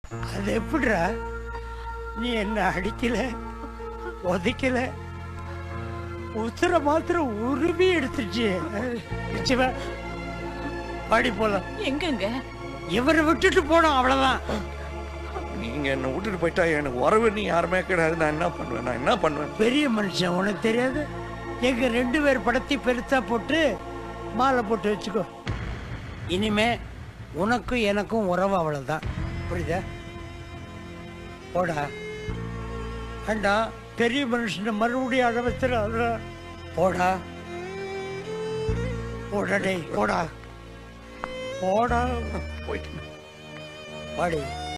அது எப்படிடா நீ என்ன அடிக்கல உதைக்கல உத்தர மாத்திரம் உருவி எடுத்துச்சு சிவ பாடி போலாம் எங்கங்க இவரை விட்டுட்டு போனோம் அவ்வளவுதான் நீங்க என்ன விட்டுட்டு போயிட்டா எனக்கு உறவு நீ யாருமே கிடையாது நான் என்ன பண்ணுவேன் நான் என்ன பண்ணுவேன் பெரிய மனுஷன் உனக்கு தெரியாது எங்க ரெண்டு பேர் படத்தை பெருசா போட்டு மாலை போட்டு வச்சுக்கோ இனிமே உனக்கும் எனக்கும் உறவு அவ்வளவுதான் புரியுதா போடா வேண்டாம் பெரிய மனுஷனை மறுபடியும் அழ வச்சிடாத போடா போடா டேய் போடா போடா போயிட்டு பாடி